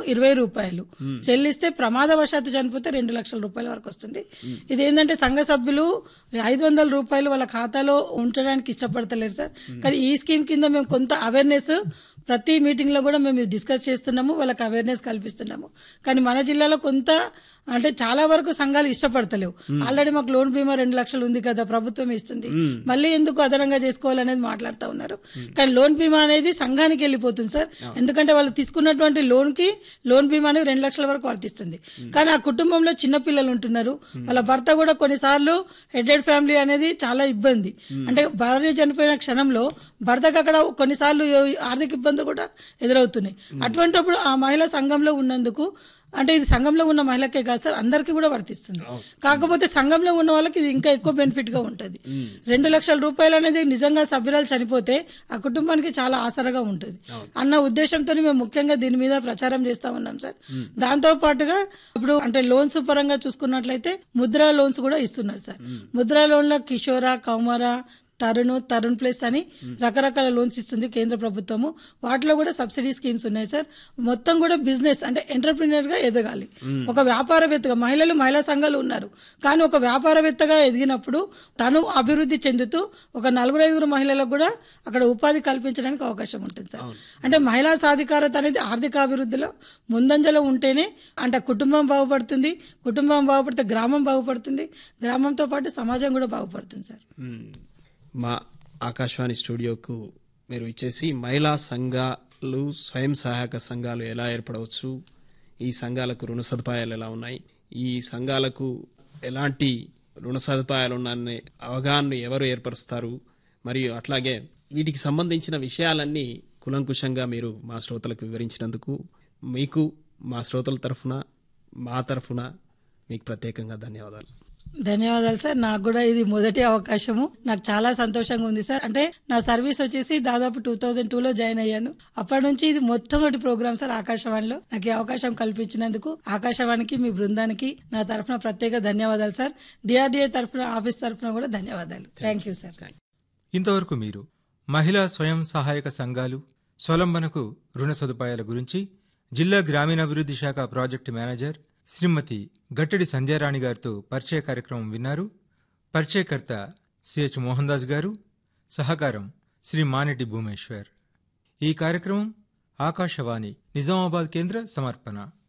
ఇరవై రూపాయలు చెల్లిస్తే ప్రమాదవశాత్తు చనిపోతే రెండు లక్షల రూపాయల వరకు వస్తుంది ఇది ఏంటంటే సంఘ సభ్యులు ఐదు వందల రూపాయలు వాళ్ళ ఖాతాలో ఉంచడానికి ఇష్టపడతలేరు సార్ కానీ ఈ స్కీమ్ కింద మేము కొంత అవేర్నెస్ ప్రతి మీటింగ్ లో కూడా మేము ఇది డిస్కస్ చేస్తున్నాము వాళ్ళకి అవేర్నెస్ కల్పిస్తున్నాము కానీ మన జిల్లాలో కొంత అంటే చాలా వరకు సంఘాలు ఇష్టపడతలేవు ఆల్రెడీ మాకు లోన్ బీమా రెండు లక్షలు ఉంది కదా ప్రభుత్వం ఇస్తుంది మళ్ళీ ఎందుకు అదనంగా చేసుకోవాలనేది మాట్లాడుతూ ఉన్నారు కానీ లోన్ బీమా అనేది సంఘానికి వెళ్ళిపోతుంది సార్ ఎందుకంటే వాళ్ళు తీసుకున్నటువంటి లోన్ కి లోన్ బీమా అనేది రెండు లక్షల వరకు వర్తిస్తుంది కానీ ఆ కుటుంబంలో చిన్న పిల్లలు ఉంటున్నారు వాళ్ళ భర్త కూడా కొన్నిసార్లు హెడెడ్ ఫ్యామిలీ అనేది చాలా ఇబ్బంది అంటే భార్య చనిపోయిన క్షణంలో భర్తకు అక్కడ కొన్నిసార్లు ఆర్థిక ఇబ్బందులు కూడా ఎదురవుతున్నాయి అటువంటిప్పుడు ఆ మహిళా సంఘంలో ఉన్నందుకు అంటే ఇది సంఘంలో ఉన్న మహిళకే కాదు సార్ అందరికీ కూడా వర్తిస్తుంది కాకపోతే సంఘంలో ఉన్న వాళ్ళకి ఇది ఇంకా ఎక్కువ బెనిఫిట్ గా ఉంటుంది రెండు లక్షల రూపాయలు అనేది నిజంగా సభ్యురాలు చనిపోతే ఆ కుటుంబానికి చాలా ఆసరగా ఉంటుంది అన్న ఉద్దేశంతో మేము ముఖ్యంగా దీని మీద ప్రచారం చేస్తా ఉన్నాం సార్ దాంతో పాటుగా ఇప్పుడు అంటే లోన్స్ పరంగా చూసుకున్నట్లయితే ముద్రా లోన్స్ కూడా ఇస్తున్నారు సార్ ముద్రా లోన్ల కిషోర కౌమార తరుణ్ తరుణ్ ప్లస్ అని రకరకాల లోన్స్ ఇస్తుంది కేంద్ర ప్రభుత్వము వాటిలో కూడా సబ్సిడీ స్కీమ్స్ ఉన్నాయి సార్ మొత్తం కూడా బిజినెస్ అంటే ఎంటర్ప్రినర్ గా ఎదగాలి ఒక వ్యాపారవేత్తగా మహిళలు మహిళా సంఘాలు ఉన్నారు కానీ ఒక వ్యాపారవేత్తగా ఎదిగినప్పుడు తను అభివృద్ధి చెందుతూ ఒక నలుగురు ఐదుగురు మహిళలకు కూడా అక్కడ ఉపాధి కల్పించడానికి అవకాశం ఉంటుంది సార్ అంటే మహిళా సాధికారత అనేది ఆర్థిక అభివృద్ధిలో ముందంజలో ఉంటేనే అంటే కుటుంబం బాగుపడుతుంది కుటుంబం బాగుపడితే గ్రామం బాగుపడుతుంది గ్రామంతో పాటు సమాజం కూడా బాగుపడుతుంది సార్ మ్మ్. మా ఆకాశవాణి స్టూడియోకు మీరు ఇచ్చేసి మహిళా సంఘాలు స్వయం సహాయక సంఘాలు ఎలా ఏర్పడవచ్చు ఈ సంఘాలకు రుణ సదుపాయాలు ఎలా ఉన్నాయి ఈ సంఘాలకు ఎలాంటి రుణ సదుపాయాలు ఉన్నాయనే అవగాహన ఎవరు ఏర్పరుస్తారు మరియు అట్లాగే వీటికి సంబంధించిన విషయాలన్నీ కులంకుశంగా మీరు మా శ్రోతలకు వివరించినందుకు మీకు మా శ్రోతల తరఫున మా తరఫున మీకు ప్రత్యేకంగా ధన్యవాదాలు ధన్యవాదాలు సార్ నాకు కూడా ఇది మొదటి అవకాశము నాకు చాలా సంతోషంగా ఉంది సార్ అంటే నా సర్వీస్ వచ్చేసి దాదాపు టూ థౌజండ్ టూ లో జాయిన్ అయ్యాను అప్పటి నుంచి ఇది మొట్టమొదటి ప్రోగ్రామ్ సార్ ఆకాశవాణిలో నాకు ఈ అవకాశం కల్పించినందుకు ఆకాశవాణికి మీ బృందానికి నా తరఫున ప్రత్యేక ధన్యవాదాలు సార్ డిఆర్డిఏ తరఫున ఆఫీస్ తరఫున కూడా ధన్యవాదాలు థ్యాంక్ యూ సార్ ఇంతవరకు మీరు మహిళా స్వయం సహాయక సంఘాలు స్వలంబనకు రుణ సదుపాయాల గురించి జిల్లా గ్రామీణాభివృద్ధి శాఖ ప్రాజెక్టు మేనేజర్ శ్రీమతి గట్టడి సంధ్యారాణి గారితో పరిచయ కార్యక్రమం విన్నారు పరిచయకర్త సిహెచ్ మోహన్ దాస్ గారు సహకారం శ్రీ మానెటి భూమేశ్వర్ ఈ కార్యక్రమం ఆకాశవాణి నిజామాబాద్ కేంద్ర సమర్పణ